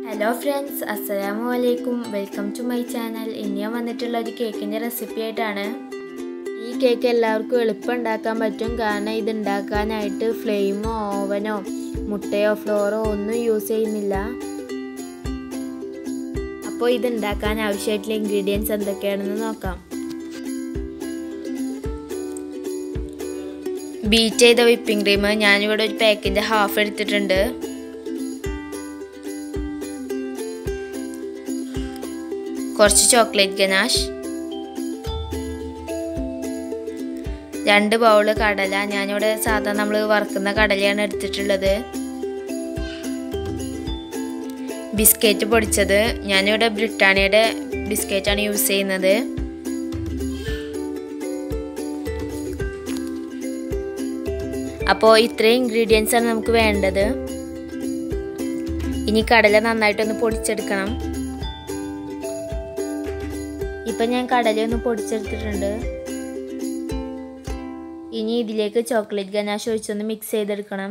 hello friends അസ്സലാമു അലൈക്കും welcome to my channel ഇന്ന് ഞാൻ വന്നിട്ടുള്ള ഒരു കേക്കിൻ്റെ റെസിപ്പി ആയിട്ടാണ് ഈ കേക്ക് എല്ലാവർക്കും എളുപ്പം ഉണ്ടാക്കാൻ പറ്റും കാരണം ഇത് ഉണ്ടാക്കാനായിട്ട് ഫ്ലെയിമോ ഓവനോ മുട്ടയോ ഫ്ലോറോ ഒന്നും യൂസ് ചെയ്യുന്നില്ല അപ്പോൾ ഇത് ഉണ്ടാക്കാൻ ആവശ്യമായിട്ടുള്ള ഇൻഗ്രീഡിയൻസ് എന്തൊക്കെയാണെന്ന് നോക്കാം ബീറ്റ് ചെയ്ത വിപ്പിംഗ് ക്രീം ഞാനിവിടെ ഒരു പാക്കിൻ്റെ ഹാഫ് എടുത്തിട്ടുണ്ട് കുറച്ച് ചോക്ലേറ്റ് ഗനാഷ് രണ്ട് ബൗള് കടല ഞാനിവിടെ സാധാരണ നമ്മൾ വറുക്കുന്ന കടലയാണ് എടുത്തിട്ടുള്ളത് ബിസ്ക്കറ്റ് പൊടിച്ചത് ഞാനിവിടെ ബ്രിട്ടാനിയുടെ ബിസ്ക്കറ്റാണ് യൂസ് ചെയ്യുന്നത് അപ്പോൾ ഇത്രയും ഇൻഗ്രീഡിയൻസ് ആണ് നമുക്ക് വേണ്ടത് ഇനി കടല നന്നായിട്ടൊന്ന് പൊടിച്ചെടുക്കണം ഇപ്പം ഞാൻ കടലയൊന്ന് പൊടിച്ചെടുത്തിട്ടുണ്ട് ഇനി ഇതിലേക്ക് ചോക്ലേറ്റ് ഗനാഷ് ഒഴിച്ചൊന്ന് മിക്സ് ചെയ്തെടുക്കണം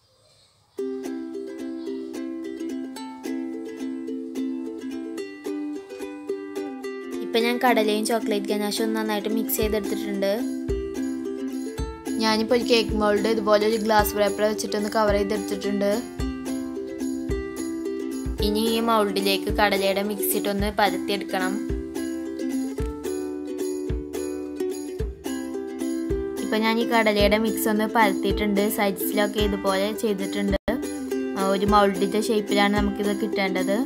ഇപ്പം ഞാൻ കടലയും ചോക്ലേറ്റ് ഗനാഷും നന്നായിട്ട് മിക്സ് ചെയ്തെടുത്തിട്ടുണ്ട് ഞാനിപ്പോൾ ഒരു കേക്ക് മോൾഡ് ഇതുപോലെ ഒരു ഗ്ലാസ് പേപ്പർ വെച്ചിട്ടൊന്ന് കവർ ചെയ്തെടുത്തിട്ടുണ്ട് ഇനി ഈ മൗൾഡിലേക്ക് കടലയുടെ മിക്സ് ഇട്ടൊന്ന് പരത്തിയെടുക്കണം ഇപ്പം ഞാൻ ഈ കടലയുടെ മിക്സ് ഒന്ന് പരത്തിയിട്ടുണ്ട് സൈഡ്സിലൊക്കെ ഇതുപോലെ ചെയ്തിട്ടുണ്ട് ഒരു മൗൾഡിൻ്റെ ഷേപ്പിലാണ് നമുക്കിത് കിട്ടേണ്ടത്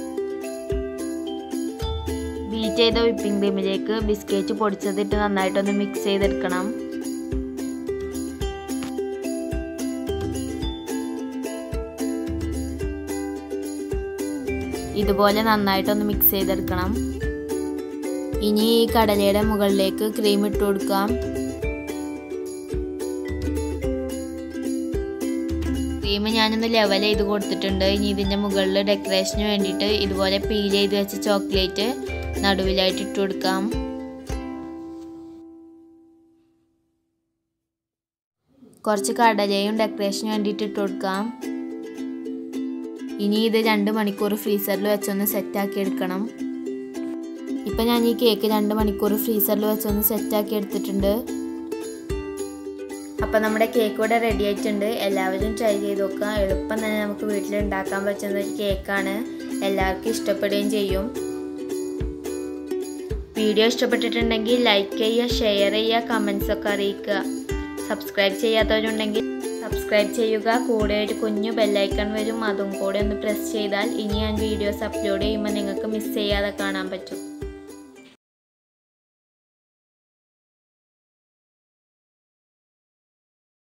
ബീറ്റ് ചെയ്ത വിപ്പിംഗ് ക്രീമിലേക്ക് ബിസ്ക്കറ്റ് പൊടിച്ചതിട്ട് നന്നായിട്ടൊന്ന് മിക്സ് ചെയ്തെടുക്കണം ഇതുപോലെ നന്നായിട്ടൊന്ന് മിക്സ് ചെയ്തെടുക്കണം ഇനി ഈ കടലയുടെ മുകളിലേക്ക് ക്രീം ഇട്ട് കൊടുക്കാം ക്രീം ഞാനൊന്ന് ലെവൽ ചെയ്ത് കൊടുത്തിട്ടുണ്ട് ഇനി ഇതിൻ്റെ മുകളിൽ ഡെക്കറേഷന് വേണ്ടിയിട്ട് ഇതുപോലെ പീൽ ചെയ്ത് വെച്ച ചോക്ലേറ്റ് നടുവിലായിട്ട് ഇട്ട് കൊടുക്കാം കുറച്ച് കടലയും ഡെക്കറേഷന് വേണ്ടിയിട്ട് ഇട്ട് കൊടുക്കാം ഇനി ഇത് രണ്ട് മണിക്കൂർ ഫ്രീസറിൽ വെച്ചൊന്ന് സെറ്റാക്കി എടുക്കണം ഇപ്പം ഞാൻ ഈ കേക്ക് രണ്ട് മണിക്കൂർ ഫ്രീസറിൽ വെച്ചൊന്ന് സെറ്റാക്കി എടുത്തിട്ടുണ്ട് അപ്പം നമ്മുടെ കേക്ക് ഇവിടെ റെഡി ആയിട്ടുണ്ട് എല്ലാവരും ട്രൈ ചെയ്ത് നോക്കുക എളുപ്പം തന്നെ നമുക്ക് വീട്ടിൽ ഉണ്ടാക്കാൻ പറ്റുന്ന ഒരു കേക്കാണ് എല്ലാവർക്കും ഇഷ്ടപ്പെടുകയും ചെയ്യും വീഡിയോ ഇഷ്ടപ്പെട്ടിട്ടുണ്ടെങ്കിൽ ലൈക്ക് ചെയ്യുക ഷെയർ ചെയ്യുക കമൻസ് ഒക്കെ അറിയിക്കുക സബ്സ്ക്രൈബ് ചെയ്യാത്തവരുണ്ടെങ്കിൽ സബ്സ്ക്രൈബ് ചെയ്യുക കൂടെ ഒരു കുഞ്ഞു ബെല്ലൈക്കൺ വരും അതും കൂടെ ഒന്ന് പ്രസ് ചെയ്താൽ ഇനി ഞാൻ വീഡിയോസ് അപ്ലോഡ് ചെയ്യുമ്പോൾ നിങ്ങൾക്ക് മിസ് ചെയ്യാതെ കാണാൻ പറ്റും